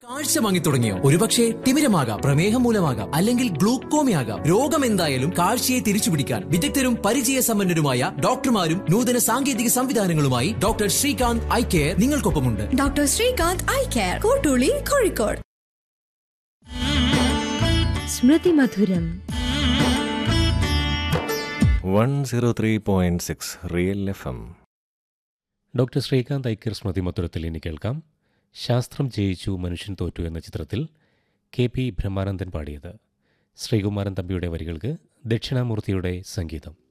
കാഴ്ച വാങ്ങി തുടങ്ങിയോ ഒരുപക്ഷെ തിമിരമാകാം പ്രമേഹം മൂലമാകാം അല്ലെങ്കിൽ ഗ്ലൂക്കോമയാകാം രോഗം എന്തായാലും കാഴ്ചയെ തിരിച്ചുപിടിക്കാൻ വിദഗ്ധരും പരിചയസമ്പന്നരുമായ ഡോക്ടർമാരും നൂതന സാങ്കേതിക സംവിധാനങ്ങളുമായി ഡോക്ടർ ശ്രീകാന്ത് ഐ കെയർ നിങ്ങൾക്കൊപ്പമുണ്ട് doctor Srikanth eye care Kottooli Kozhikode Smrithi Madhuram one zero three point six real F M doctor Srikanth eye care Smrithi മധുരത്തിൽ ഇനി കേൾക്കാം ശാസ്ത്രം ജയിച്ചു മനുഷ്യൻ തോറ്റു എന്ന ചിത്രത്തിൽ കെ പി ബ്രഹ്മാനന്ദൻ പാടിയത് ശ്രീകുമാരൻ തമ്പിയുടെ വരികൾക്ക് ദക്ഷിണാമൂർത്തിയുടെ സംഗീതം